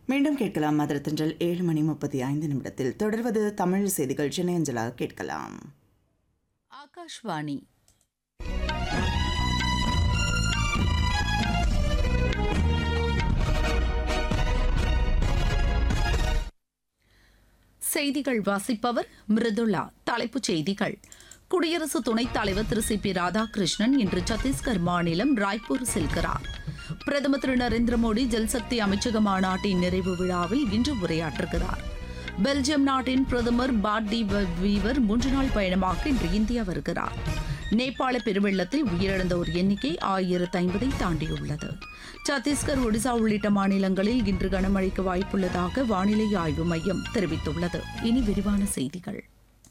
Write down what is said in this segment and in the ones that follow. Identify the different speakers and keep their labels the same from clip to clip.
Speaker 1: மீண்டும் கேட்கலாம் மதுரத்தன்றல் ஏழு மணி முப்பத்தி ஐந்து நிமிடத்தில் தொடர்வது தமிழ் செய்திகள் சென்னை அஞ்சலாக கேட்கலாம்
Speaker 2: ஆகாஷ்வாணி செய்திகள் வாசிப்பவர் மிருதுளா தலைப்புச் செய்திகள் குடியரசு துணைத் தலைவர் திரு சி பி ராதாகிருஷ்ணன் இன்று சத்தீஸ்கர் மாநிலம் ராய்ப்பூர் செல்கிறார் பிரதமர் திரு நரேந்திர மோடி ஜல்சக்தி அமைச்சக மாநாட்டின் நிறைவு விழாவில் இன்று உரையாற்றுகிறார் பெல்ஜியம் நாட்டின் பிரதமர் பாட் டி வீவர் மூன்று நாள் பயணமாக இன்று இந்தியா வருகிறார் நேபாள பெருவெள்ளத்தில் உயிரிழந்தோர் எண்ணிக்கை ஆயிரத்து ஐம்பதை தாண்டியுள்ளது சத்தீஸ்கர் ஒடிசா உள்ளிட்ட மாநிலங்களில் இன்று கனமழைக்கு வாய்ப்புள்ளதாக வானிலை ஆய்வு மையம் தெரிவித்துள்ளது இனி விரிவான செய்திகள்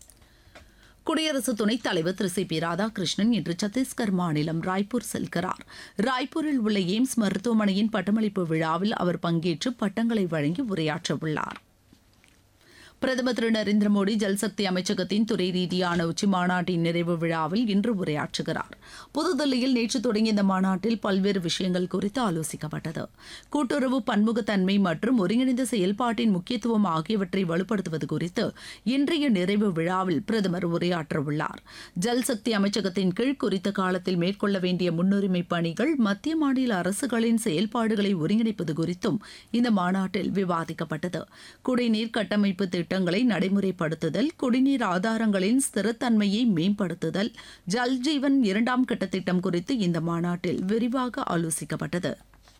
Speaker 2: குடியரசு துணைத் தலைவர் திரு சி பி ராதாகிருஷ்ணன் இன்று சத்தீஸ்கர் மாநிலம் ராய்ப்பூர் செல்கிறார் ராய்ப்பூரில் உள்ள எய்ம்ஸ் மருத்துவமனையின் பட்டமளிப்பு விழாவில் அவர் பங்கேற்று பட்டங்களை வழங்கி உரையாற்றவுள்ளார் பிரதமர் திரு நரேந்திர மோடி ஜல்சக்தி அமைச்சகத்தின் துறை ரீதியான உச்சி மாநாட்டின் நிறைவு விழாவில் இன்று உரையாற்றுகிறார் புதுதில்லியில் நேற்று தொடங்கிய இந்த மாநாட்டில் பல்வேறு விஷயங்கள் குறித்து ஆலோசிக்கப்பட்டது கூட்டுறவு பன்முகத்தன்மை மற்றும் ஒருங்கிணைந்த செயல்பாட்டின் முக்கியத்துவம் ஆகியவற்றை வலுப்படுத்துவது குறித்து இன்றைய நிறைவு விழாவில் பிரதமர் உரையாற்றவுள்ளார் ஜல்சக்தி அமைச்சகத்தின் கீழ் குறித்த காலத்தில் மேற்கொள்ள வேண்டிய முன்னுரிமை பணிகள் மத்திய மாநில அரசுகளின் செயல்பாடுகளை ஒருங்கிணைப்பது குறித்தும் இந்த மாநாட்டில் விவாதிக்கப்பட்டது குடிநீர் கட்டமைப்பு திட்டங்களை நடைமுறைப்படுத்துதல் குடிநீர் ஆதாரங்களின் ஸ்திரத்தன்மையை மேம்படுத்துதல் ஜல் ஜீவன் இரண்டாம் கட்ட திட்டம் குறித்து இந்த மாநாட்டில் விரிவாக ஆலோசிக்கப்பட்டது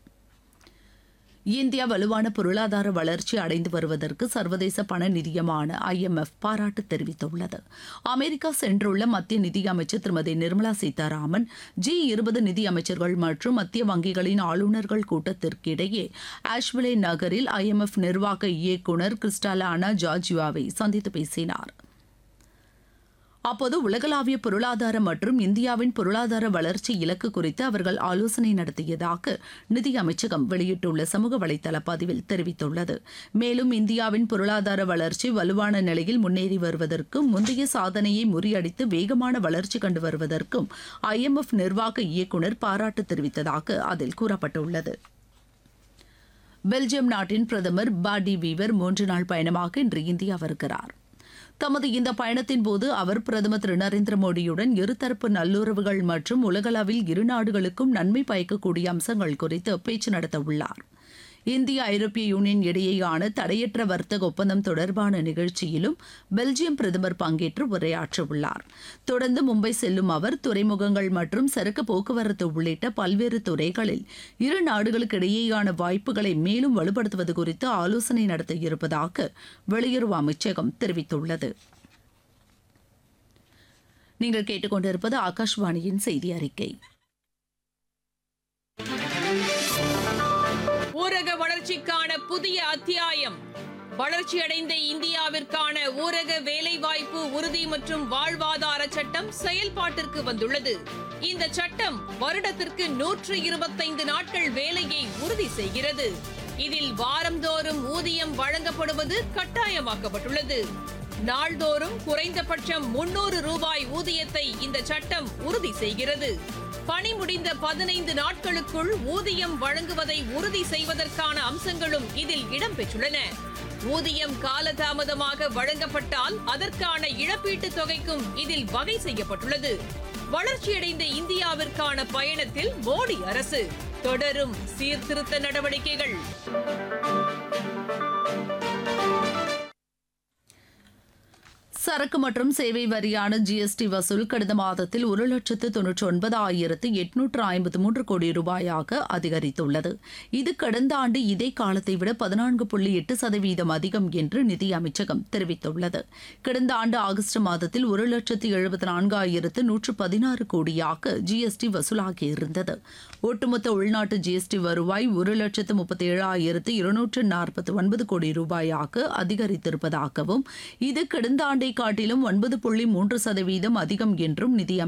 Speaker 2: இந்தியா வலுவான பொருளாதார வளர்ச்சி அடைந்து வருவதற்கு சர்வதேச பண நிதியமான ஐஎம்எஃப் பாராட்டு தெரிவித்துள்ளது அமெரிக்கா சென்றுள்ள மத்திய நிதியமைச்சர் திருமதி நிர்மலா சீதாராமன் ஜி இருபது நிதியமைச்சர்கள் மற்றும் மத்திய வங்கிகளின் ஆளுநர்கள் கூட்டத்திற்கிடையே ஆஷ்விலே நகரில் ஐஎம்எஃப் நிர்வாக இயக்குநர் கிறிஸ்டாலானா ஜார்ஜியாவை சந்தித்து பேசினார் அப்போது உலகளாவிய பொருளாதார மற்றும் இந்தியாவின் பொருளாதார வளர்ச்சி இலக்கு குறித்து அவர்கள் ஆலோசனை நடத்தியதாக நிதி அமைச்சகம் வெளியிட்டுள்ள சமூக வலைதள பதிவில் தெரிவித்துள்ளது மேலும் இந்தியாவின் பொருளாதார வளர்ச்சி வலுவான நிலையில் முன்னேறி வருவதற்கும் முந்தைய சாதனையை முறியடித்து வேகமான வளர்ச்சி கண்டு வருவதற்கும் ஐஎம்எஃப் நிர்வாக இயக்குநர் பாராட்டு தெரிவித்ததாக அதில் கூறப்பட்டுள்ளது பெல்ஜியம் நாட்டின் பிரதமர் பாடி வீவர் மூன்று நாள் பயணமாக இன்று இந்தியா வருகிறார் தமது இந்த பயணத்தின் போது அவர் பிரதமர் திரு நரேந்திர மோடியுடன் இருதரப்பு நல்லுறவுகள் மற்றும் உலகளவில் இரு நாடுகளுக்கும் நன்மை பயக்கக்கூடிய அம்சங்கள் குறித்து பேச்சு நடத்த உள்ளார் இந்திய ஐரோப்பிய யூனியன் இடையேயான தடையற்ற வர்த்தக ஒப்பந்தம் தொடர்பான நிகழ்ச்சியிலும் பெல்ஜியம் பிரதமர் பங்கேற்று உரையாற்றவுள்ளார் தொடர்ந்து மும்பை செல்லும் அவர் துறைமுகங்கள் மற்றும் சரக்கு போக்குவரத்து உள்ளிட்ட பல்வேறு துறைகளில் இரு நாடுகளுக்கு இடையேயான வாய்ப்புகளை மேலும் வலுப்படுத்துவது குறித்து ஆலோசனை நடத்த இருப்பதாக வெளியுறவு அமைச்சகம் தெரிவித்துள்ளது நீங்கள் கேட்டுக்கொண்டிருப்பது ஆகாஷ்வாணியின் செய்தி அறிக்கை
Speaker 3: ஊரக வளர்ச்சிக்கான புதிய அத்தியாயம் வளர்ச்சியடைந்த இந்தியாவிற்கான ஊரக வேலைவாய்ப்பு உறுதி மற்றும் வாழ்வாதார சட்டம் செயல்பாட்டிற்கு வந்துள்ளது இந்த சட்டம் வருடத்திற்கு நூற்று இருபத்தைந்து நாட்கள் வேலையை உறுதி செய்கிறது இதில் வாரந்தோறும் ஊதியம் வழங்கப்படுவது கட்டாயமாக்கப்பட்டுள்ளது நாள்தோறும் குறைந்தபட்சம் முன்னூறு ரூபாய் ஊதியத்தை இந்த சட்டம் உறுதி செய்கிறது பணி முடிந்த பதினைந்து நாட்களுக்குள் ஊதியம் வழங்குவதை உறுதி செய்வதற்கான அம்சங்களும் இதில் இடம்பெற்றுள்ளன ஊதியம் காலதாமதமாக வழங்கப்பட்டால் அதற்கான இழப்பீட்டுத் தொகைக்கும் இதில் வகை செய்யப்பட்டுள்ளது வளர்ச்சியடைந்த இந்தியாவிற்கான பயணத்தில் மோடி அரசு தொடரும் சீர்திருத்த நடவடிக்கைகள்
Speaker 2: சரக்கு மற்றும் சேவை வரியான ஜிஎஸ்டி வசூல் கடந்த மாதத்தில் ஒரு லட்சத்து தொன்னூற்றி ஒன்பதாயிரத்து எட்நூற்று ஐம்பத்து மூன்று கோடி ரூபாயாக அதிகரித்துள்ளது இது கடந்த ஆண்டு இதே காலத்தை விட பதினான்கு புள்ளி எட்டு சதவீதம் அதிகம் என்று நிதி அமைச்சகம் தெரிவித்துள்ளது கடந்த ஆண்டு ஆகஸ்ட் மாதத்தில் ஒரு லட்சத்து எழுபத்தி நான்காயிரத்து நூற்று பதினாறு கோடியாக ஜிஎஸ்டி வசூலாகியிருந்தது ஒட்டுமொத்த உள்நாட்டு ஜிஎஸ்டி வருவாய் ஒரு லட்சத்து முப்பத்தி ஏழாயிரத்து இருநூற்று நாற்பத்தி ஒன்பது கோடி ரூபாயாக அதிகரித்திருப்பதாகவும் இது கடந்த ஆண்டை காட்டிலும் ஒன்பது புள்ளி மூன்று சதவீதம் அதிகம் என்றும் நிதி